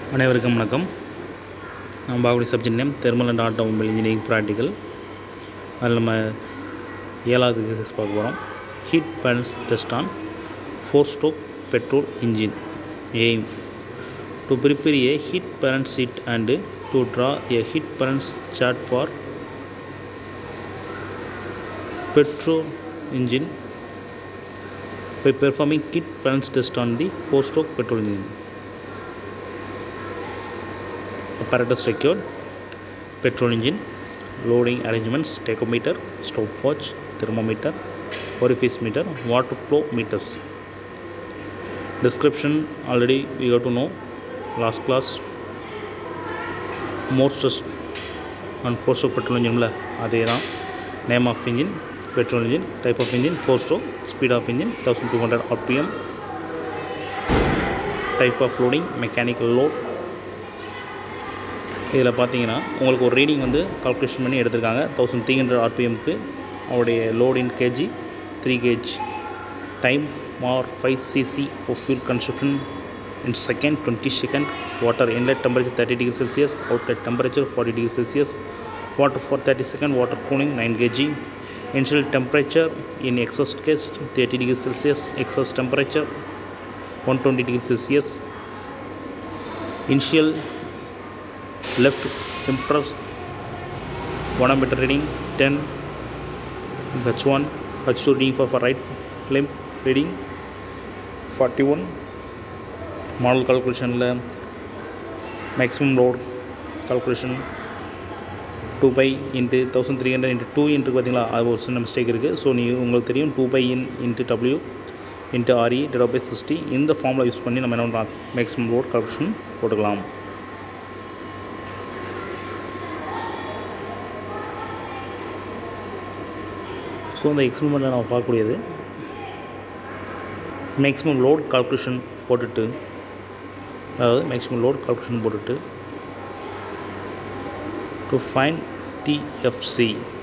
அனைவருக்கும் வணக்கம் நான் பாகுடி subject name thermal and automobile engineering practical அதில் நம்ம ஏழாவது கேசஸ் பார்க்க போகிறோம் heat balance test on four stroke petrol engine aim to prepare a heat balance sheet and to draw a heat balance chart for petrol engine by performing kit balance test on the four stroke petrol engine apparatus secured petrol engine loading arrangements tachometer stopwatch thermometer orifice meter water flow meters description already we got to know last class more stress on four stroke petrol engine அதே தான் name of engine petrol engine type of engine four stroke speed of engine thousand two hundred RPM type of loading mechanical load இதில் பார்த்தீங்கன்னா உங்களுக்கு ஒரு reading வந்து calculation பண்ணி எடுத்திருக்காங்க thousand three hundred ஆர்பிஎம்க்கு அவருடைய load in kg three kg time for five cc for fuel construction in second twenty second water inlet temperature thirty degree Celsius outlet temperature forty degree Celsius water for 30 second water cooling 9 kg initial temperature in exhaust case 30 degree celsius exhaust temperature 120 degree celsius initial left compress manometer reading 10 h1 h2 reading for, for right limb reading 41 model calculation maximum load calculation two pi into thousand three hundred into two into பார்த்தீங்களா அது ஒரு சின்ன mistake இருக்குது so நீ உங்களுக்கு தெரியும் two pi N into W into R E divide by sixty இந்த ஃபார்மில் யூஸ் பண்ணி நம்ம என்ன பண்ணலாம் மேக்ஸிமம் லோட் கால்குலேஷன் போட்டுக்கலாம் ஸோ இந்த எக்ஸ்பெரிமெண்ட்டில் நம்ம பார்க்கக்கூடியது மேக்ஸிமம் லோட் கால்குலேஷன் போட்டுட்டு அதாவது மேக்ஸிமம் லோட் கால்குலேஷன் போட்டுட்டு to find TFC.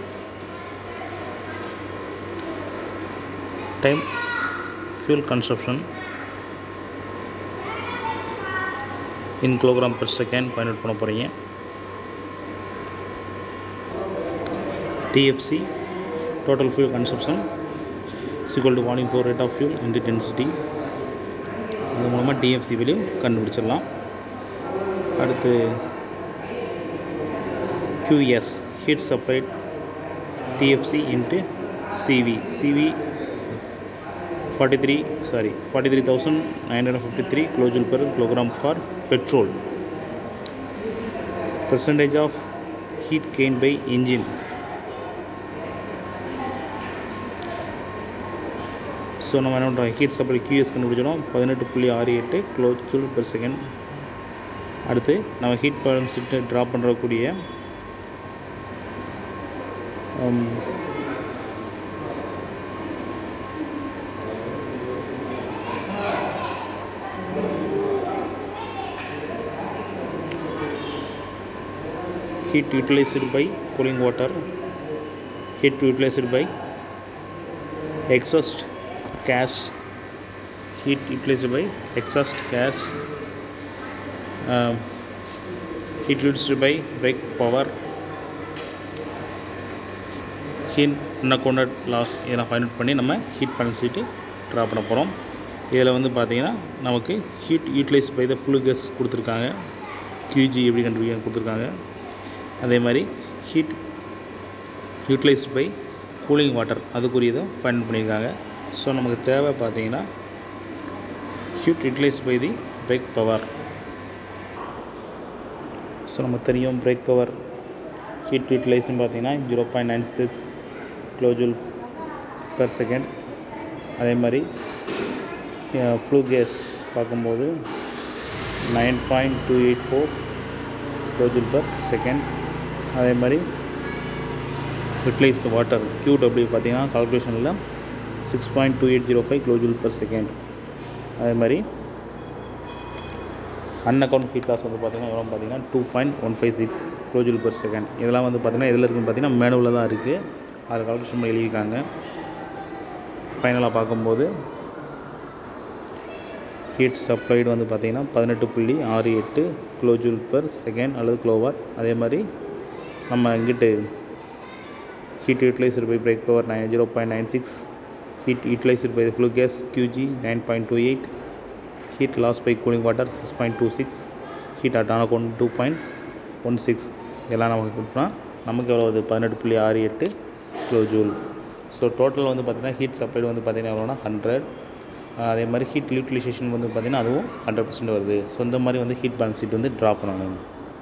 Time fuel consumption in kilogram per second find out பண்ண போகிறீங்க TFC total fuel consumption is equal to volume flow rate of fuel into density அது மூலமாக DFC value கண்டுபிடிச்சிடலாம் அடுத்து QS heat supplied TFC into CV CV 43 sorry 43953 kilojoule per kilogram for petrol percentage of heat gained by engine so நம்ம என்ன பண்ணுறோம் heat supply QS கண்டுபிடிச்சிடும் பதினெட்டு புள்ளி ஆறு எட்டு கிலோ ஜூல் பெர் செகண்ட் அடுத்து நம்ம ஹீட் பேலன்ஸ்ட்டு ட்ராப் பண்ணுறக்கூடிய um, heat utilized by cooling water heat utilized by exhaust gas heat utilized by exhaust gas um, heat utilized by brake power heat unaccounted loss இதெல்லாம் find out பண்ணி நம்ம heat பேலன்சிட்டு draw பண்ண போகிறோம் இதில் வந்து பார்த்திங்கன்னா நமக்கு heat utilise by the flue gas கொடுத்துருக்காங்க கியூஜி எப்படி கண்டுபிடிக்க கொடுத்துருக்காங்க அதே மாதிரி heat utilise by cooling water அதுக்குரியதை ஃபைண்ட் அவுட் பண்ணியிருக்காங்க ஸோ நமக்கு தேவை பார்த்திங்கன்னா heat utilise by the brake power so நமக்கு தெரியும் பிரேக் பவர் ஹீட் யூட்டிலைஸ்னு பார்த்தீங்கன்னா zero point nine six kilojoule per second அதே மாதிரி ஃப்ளூ கேஸ் பார்க்கும்போது nine point two eight four kilojoule per second அதே மாதிரி யூட்டிலைஸ்டு வாட்டர் கியூடபிள்யூ பார்த்தீங்கன்னா கால்குலேஷனில் six point two eight zero five kilojoule per second அதே மாதிரி அன்அக்கௌண்ட் ஹீட் லாஸ் வந்து பார்த்திங்கன்னா எவ்வளோ பார்த்தீங்கன்னா two point one five six kilojoule per second இதெல்லாம் வந்து பார்த்திங்கன்னா எதில் இருக்குன்னு பார்த்தீங்கன்னா மேனுவலில் தான் இருக்குது அதை கால்குலேஷன் பண்ணி எழுதியிருக்காங்க ஃபைனலாக பார்க்கும்போது ஹீட் சப்ளைடு வந்து பார்த்திங்கன்னா பதினெட்டு புள்ளி ஆறு எட்டு கிலோ ஜூல் பெர் செகண்ட் அல்லது கிலோவாட் அதே மாதிரி நம்ம இங்கிட்டு heat utiliser by brake power nine zero point nine six heat utiliser by flue gas QG nine point two eight heat loss by cooling water six point two six heat at unaccounted two point one six இதெல்லாம் நமக்கு கொடுத்தோம்னா நமக்கு எவ்வளோ வருது பதினெட்டு புள்ளி ஆறு எட்டு கிலோ ஜூல் ஸோ டோட்டல் வந்து பார்த்திங்கன்னா ஹீட் சப்ளைடு வந்து பார்த்திங்கன்னா எவ்வளோனா ஹண்ட்ரட் அதே மாதிரி ஹீட் யூட்டிலைசேஷன் வந்து பார்த்திங்கன்னா அதுவும் ஹண்ட்ரட் பர்சன்ட் வருது ஸோ இந்த மாதிரி வந்து ஹீட் பேலன்ஸ் ஷீட் வந்து ட்ரா பண்ணணும்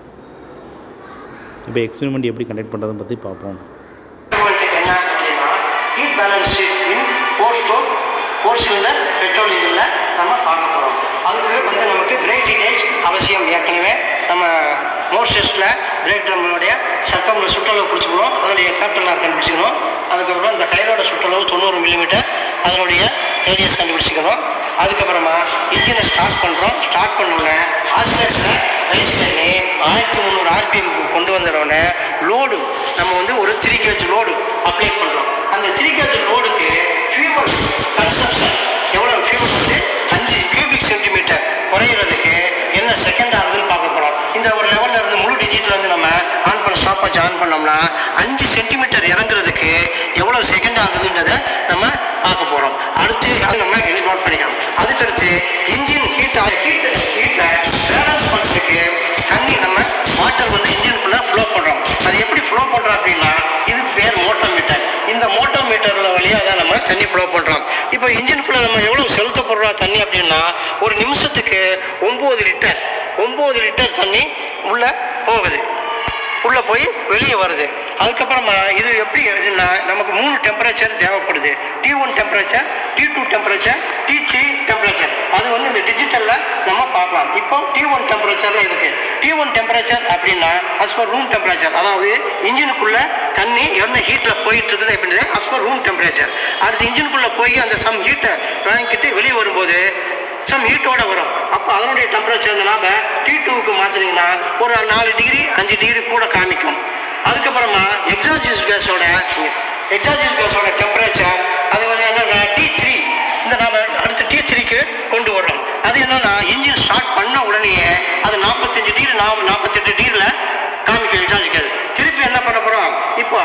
இப்போ எக்ஸ்பெரிமெண்ட் எப்படி கண்டக்ட் பண்ணுறதுன்னு பற்றி பார்ப்போம் உங்களுக்கு என்ன அப்படின்னா heat balance in four stroke four cylinder petrol இதில் நம்ம பார்க்க போகிறோம் அதுக்கு வந்து நமக்கு பிரேக் டீடைல்ஸ் அவசியம் ஏற்கனவே நம்ம மோர் டெஸ்ட்டில் பிரேக் ட்ரம்னுடைய சர்க்கமில் சுற்றளவு பிடிச்சிக்கணும் அதனுடைய கேப்டலாக கண்டுபிடிச்சிக்கணும் அதுக்கப்புறம் இந்த கயிறோட சுற்றளவு தொண்ணூறு மில்லிமீட்டர் அதனுடைய ரேடியஸ் கண்டுபிடிச்சிக்கணும் அதுக்கப்புறமா இன்ஜினை ஸ்டார்ட் பண்ணுறோம் ஸ்டார்ட் பண்ணோன்னே ஆசிலேட்டரை ரைஸ் பண்ணி ஆயிரத்தி முந்நூறு ஆர்பிஎம்க்கு கொண்டு வந்துடோடனே லோடு நம்ம வந்து ஒரு த்ரீ கேஜ் லோடு அப்ளை பண்ணுறோம் அந்த த்ரீ கேஜ் லோடுக்கு ஃபியூவல் கன்சப்ஷன் எவ்வளோ ஃபியூவல் வந்து அஞ்சு கியூபிக் சென்டிமீட்டர் குறையிறதுக்கு என்ன செகண்ட் ஆகுதுன்னு பார்க்க போகிறோம் இந்த ஒரு லெவலில் இருந்து முழு டிஜிட்டில் இருந்து நம்ம ஆன் பண்ண ஸ்டாப் வச்சு ஆன் பண்ணோம்னா அஞ்சு சென்டிமீட்டர் இறங்குறதுக்கு எவ்வளோ செகண்ட் ஆகுதுன்றதை நம்ம பார்க்க போகிறோம் அடுத்து அது நம்ம எழுதி நோட் பண்ணிக்கணும் அதுக்கடுத்து இன்ஜின் ஹீட் ஹீட் ஹீட்டை பேலன்ஸ் பண்ணுறதுக்கு தண்ணி நம்ம வாட்டர் வந்து இன்ஜினுக்குள்ளே ஃப்ளோ பண்ணுறோம் அது எப்படி ஃப்ளோ பண்ணுறோம் அப்படின்னா இது பேர் மோட்டோமீட்டர் இந்த மோட்டோமீட்டரில் வழியாக தான் நம்ம தண்ணி ஃப்ளோ பண்ணுறோம் இப்போ இன்ஜினுக்குள்ளே நம்ம எவ்வளோ செலுத்தப்படுறோம் தண்ணி அப்படின்னா ஒரு நிமிஷத்துக்கு ஒம்பது லிட்டர் ஒம்பது லிட்டர் தண்ணி உள்ளே போகுது உள்ளே போய் வெளியே வருது அதுக்கப்புறமா இது எப்படி அப்படின்னா நமக்கு மூணு டெம்பரேச்சர் தேவைப்படுது T one temperature T two temperature T three temperature அது வந்து இந்த டிஜிட்டலில் நம்ம பார்க்கலாம் இப்போ டி ஒன் டெம்பரேச்சரில் இருக்குது டி ஒன் டெம்பரேச்சர் அப்படின்னா அஸ் பர் ரூம் டெம்பரேச்சர் அதாவது இன்ஜினுக்குள்ளே தண்ணி என்ன ஹீட்டில் போயிட்டு இருக்குது அப்படின்றது அஸ் பர் ரூம் டெம்பரேச்சர் அடுத்து இன்ஜினுக்குள்ளே போய் அந்த சம் ஹீட்டை வாங்கிக்கிட்டு வெளியே வரும்போது சம் ஹீட்டோட வரும் அப்போ அதனுடைய டெம்பரேச்சர் வந்து நாம டி டூவுக்கு மாற்றினீங்கன்னா ஒரு நாலு டிகிரி அஞ்சு டிகிரி கூட காமிக்கும் அதுக்கப்புறமா எக்ஸாஜிஸ் கேஸோட எக்ஸாஜிஸ் கேஸோட டெம்பரேச்சர் அது வந்து என்னன்னா டி த்ரீ இந்த நாம அடுத்து டி த்ரீக்கு கொண்டு வர்றோம் அது என்னன்னா இன்ஜின் ஸ்டார்ட் பண்ண உடனேயே அது நாற்பத்தஞ்சு டிகிரி நா நாற்பத்தெட்டு டிகிரியில் காமிக்கும் எக்ஸாஜிஸ் கேஸ் திருப்பி என்ன பண்ண போகிறோம் இப்போ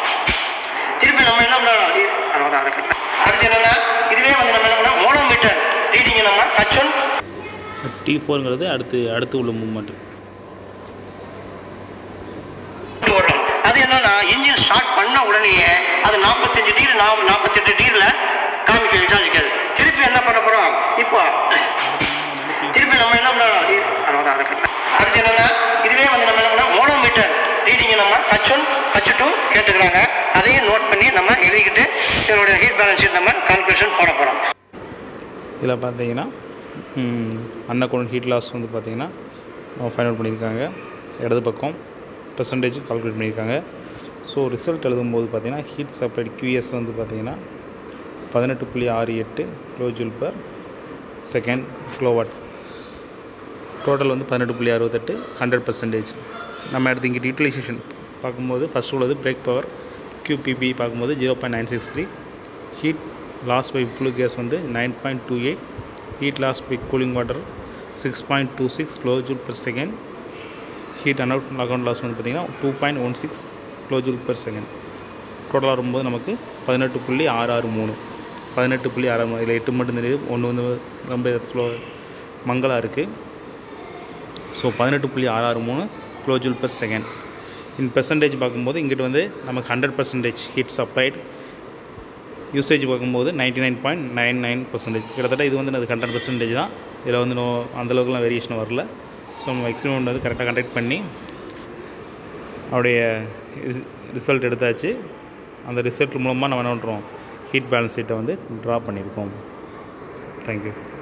திருப்பி நம்ம என்ன பண்ணலாம் இ- அதான் அதை கட்டலாம். அடுத்து என்னன்னா இதுலேயே வந்து நம்ம என்ன பண்ணோம் மோனோமீட்டர் ரீடிங்கை நம்ம ஹச் ஒன் டி ஃபோருங்கிறது அடுத்து அடுத்து உள்ள மூவ்மெண்ட் கொண்டு வர்றோம் அது என்னன்னா இன்ஜின் ஸ்டார்ட் பண்ண உடனேயே அது நாற்பத்தஞ்சு டிகிரி நா நாற்பத்தெட்டு டிகிரியில் காமிக்கும் எக்ஸாஜிக்கல் திருப்பி என்ன பண்ண போகிறோம் இப்போ திருப்பி நம்ம என்ன பண்ணலாம் இ- அதான் அதை கட்டலாம். அடுத்து என்னன்னா இதுலேயே வந்து நம்ம என்ன பண்ணோம் மோனோமீட்டர் ரீடிங்கை நம்ம ஹச் ஒன் ஹச் டூ கேட்டுக்கிறாங்க அதையும் நோட் பண்ணி நம்ம எழுதிக்கிட்டு இதனுடைய ஹீட் பேலன்ஸ் ஷீட் நம்ம கால்குலேஷன் போட போகிறோம் இதில் பார்த்தீங்கன்னா அன்னகோன் ஹீட் லாஸ் வந்து பார்த்தீங்கன்னா ஃபைண்ட் அவுட் பண்ணியிருக்காங்க இடது பக்கம் பெர்சன்டேஜ் கால்குலேட் பண்ணியிருக்காங்க ஸோ ரிசல்ட் எழுதும்போது பார்த்தீங்கன்னா ஹீட் சப்ளைட் QS வந்து பார்த்தீங்கன்னா பதினெட்டு புள்ளி ஆறு எட்டு kilojoule per second kilowatt total வந்து பதினெட்டு புள்ளி அறுபத்தெட்டு ஹண்ட்ரட் பர்சன்டேஜ் நம்ம அடுத்து இங்கே யூட்டிலைசேஷன் பார்க்கும்போது ஃபஸ்ட் உள்ளது பிரேக் பவர் QPB பார்க்கும்போது zero point nine six three heat loss by flue gas வந்து nine point two eight heat loss by cooling water six point two six kilojoule per second heat un out account loss வந்து பார்த்திங்கன்னா two point one six kilojoule per second டோட்டலாக வரும்போது நமக்கு பதினெட்டு புள்ளி ஆறு ஆறு மூணு பதினெட்டு புள்ளி ஆறு மூணு இதில் எட்டு மட்டும் தெரியுது ஒன்று வந்து ரொம்ப ஸ்லோ மங்கலாக இருக்குது ஸோ பதினெட்டு புள்ளி ஆறு ஆறு மூணு kilojoule per second in percentage பார்க்கும்போது இங்கிட்டு வந்து நமக்கு hundred percentage heat supplied usage பார்க்கும்போது ninety nine point nine nine percentage கிட்டத்தட்ட இது வந்து அது ஹண்ட்ரட் பர்சன்டேஜ் தான் இதில் வந்து நோ அந்தளவுக்குலாம் வேரியேஷன் வரல ஸோ நம்ம எக்ஸ்பெரிமெண்ட் வந்து கரெக்டாக கண்டக்ட் பண்ணி அவருடைய ரிசல்ட் எடுத்தாச்சு அந்த ரிசல்ட் மூலமாக நம்ம என்ன பண்ணுறோம் ஹீட் பேலன்ஸ் ஷீட்டை வந்து ட்ரா பண்ணியிருக்கோம் தேங்க்யூ